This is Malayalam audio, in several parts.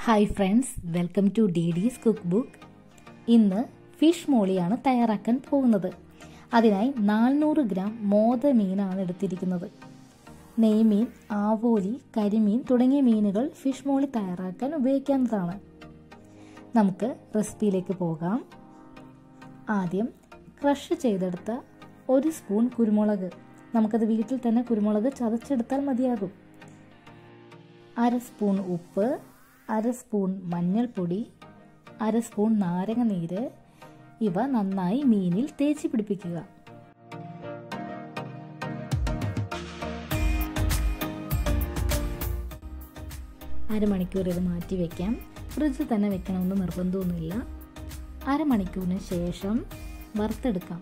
hi friends welcome to D D's cook book ഇന്ന് ഫിഷ് മോളിയാണ് തയ്യാറാക്കാൻ പോകുന്നത് അതിനായി നാനൂറ് ഗ്രാം മോത മീനാണ് എടുത്തിരിക്കുന്നത് നെയ്മീൻ ആവോലി കരിമീൻ തുടങ്ങിയ മീനുകൾ ഫിഷ് മോളി തയ്യാറാക്കാൻ ഉപയോഗിക്കാവുന്നതാണ് നമുക്ക് റെസിപ്പിയിലേക്ക് പോകാം ആദ്യം ക്രഷ് ചെയ്തെടുത്ത ഒരു സ്പൂൺ കുരുമുളക് നമുക്കത് വീട്ടിൽ തന്നെ കുരുമുളക് ചതച്ചെടുത്താൽ മതിയാകും അര സ്പൂൺ ഉപ്പ് അര സ്പൂൺ മഞ്ഞൾപ്പൊടി അര സ്പൂൺ നാരങ്ങ നീര് ഇവ നന്നായി മീനിൽ തേച്ച് പിടിപ്പിക്കുക അരമണിക്കൂർ ഇത് മാറ്റി വയ്ക്കാം ഫ്രിഡ്ജിൽ തന്നെ വെക്കണമെന്ന് നിർബന്ധമൊന്നുമില്ല അരമണിക്കൂറിന് ശേഷം വറുത്തെടുക്കാം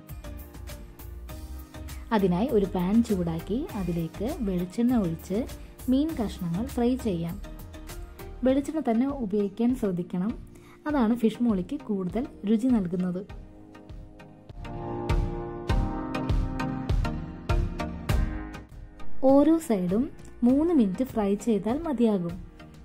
അതിനായി ഒരു പാൻ ചൂടാക്കി അതിലേക്ക് വെളിച്ചെണ്ണ ഒഴിച്ച് മീൻ കഷ്ണങ്ങൾ ഫ്രൈ ചെയ്യാം വെളിച്ചെണ്ണ തന്നെ ഉപയോഗിക്കാൻ ശ്രദ്ധിക്കണം അതാണ് ഫിഷ് മോളിക്ക് കൂടുതൽ രുചി നൽകുന്നത് ഓരോ സൈഡും മൂന്ന് മിനിറ്റ് ഫ്രൈ ചെയ്താൽ മതിയാകും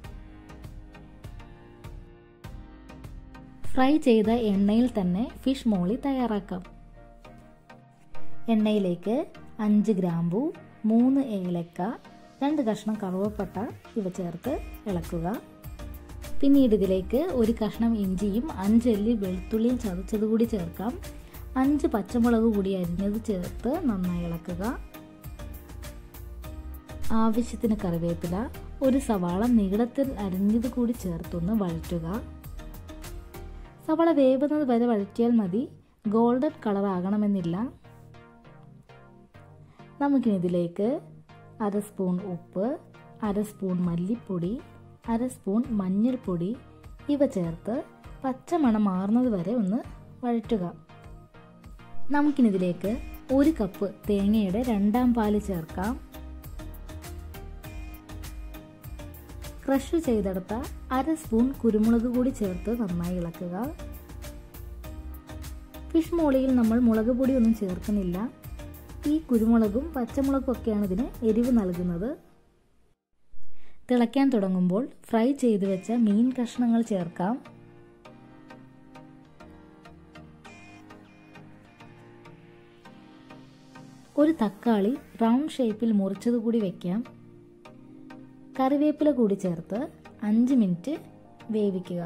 ഫ്രൈ ചെയ്ത എണ്ണയിൽ തന്നെ ഫിഷ് മോളി തയ്യാറാക്കാം എണ്ണയിലേക്ക് അഞ്ച് ഗ്രാമ്പു മൂന്ന് ഏലക്ക രണ്ട് കഷ്ണം കറുവപ്പട്ട ഇവ ചേർത്ത് ഇളക്കുക പിന്നീട് ഇതിലേക്ക് ഒരു കഷ്ണം ഇഞ്ചിയും അഞ്ചല്ലി വെളുത്തുള്ളിയും ചതച്ചത് കൂടി ചേർക്കാം അഞ്ച് പച്ചമുളക് കൂടി അരിഞ്ഞത് ചേർത്ത് നന്നായി ഇളക്കുക ആവശ്യത്തിന് കറിവേപ്പില ഒരു സവാള നീളത്തിൽ അരിഞ്ഞത് കൂടി ചേർത്തൊന്ന് വഴറ്റുക സവാള വേവുന്നത് വരെ വഴറ്റിയാൽ മതി ഗോൾഡൻ കളർ ആകണമെന്നില്ല നമുക്കിനി ഇതിലേക്ക് അര സ്പൂൺ ഉപ്പ് അര സ്പൂൺ മല്ലിപ്പൊടി അര സ്പൂൺ മഞ്ഞൾപ്പൊടി ഇവ ചേർത്ത് പച്ചമണം മാറുന്നത് വരെ ഒന്ന് വഴറ്റുക നമുക്കിനിതിലേക്ക് ഒരു കപ്പ് തേങ്ങയുടെ രണ്ടാം പാല് ചേർക്കാം ക്രഷ് ചെയ്തെടുത്ത അര സ്പൂൺ കുരുമുളക് കൂടി ചേർത്ത് നന്നായി ഇളക്കുക ഫിഷ് മോളിയിൽ നമ്മൾ മുളക് പൊടി ഒന്നും ചേർക്കുന്നില്ല ഈ കുരുമുളകും പച്ചമുളകും ഒക്കെയാണ് ഇതിന് എരിവ് നൽകുന്നത് തിളയ്ക്കാൻ തുടങ്ങുമ്പോൾ ഫ്രൈ ചെയ്തു വെച്ച മീൻ കഷ്ണങ്ങൾ ചേർക്കാം ഒരു തക്കാളി റൗണ്ട് ഷേപ്പിൽ മുറിച്ചത് കൂടി വെക്കാം കറിവേപ്പില കൂടി ചേർത്ത് അഞ്ച് മിനിറ്റ് വേവിക്കുക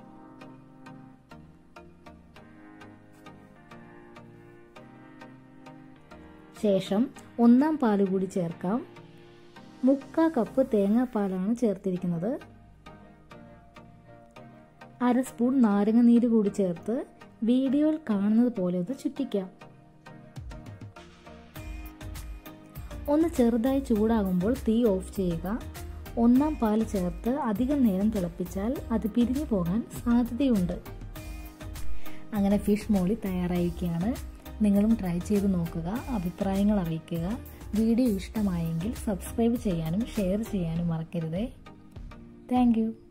ശേഷം ഒന്നാം പാല് കൂടി ചേർക്കാം മുക്കാ കപ്പ് തേങ്ങാപ്പാലാണ് ചേർത്തിരിക്കുന്നത് അര സ്പൂൺ നാരങ്ങ നീര് കൂടി ചേർത്ത് വീഡിയോയിൽ കാണുന്നത് പോലെ ഒന്ന് ചുറ്റിക്കാം ഒന്ന് ചെറുതായി ചൂടാകുമ്പോൾ തീ ഓഫ് ചെയ്യുക ഒന്നാം പാൽ ചേർത്ത് അധികം നേരം തിളപ്പിച്ചാൽ അത് പിരിഞ്ഞു പോകാൻ സാധ്യതയുണ്ട് അങ്ങനെ ഫിഷ് മോളി തയ്യാറായിരിക്കുകയാണ് നിങ്ങളും ട്രൈ ചെയ്ത് നോക്കുക അഭിപ്രായങ്ങൾ അറിയിക്കുക വീഡിയോ ഇഷ്ടമായെങ്കിൽ സബ്സ്ക്രൈബ് ചെയ്യാനും ഷെയർ ചെയ്യാനും മറക്കരുതേ താങ്ക്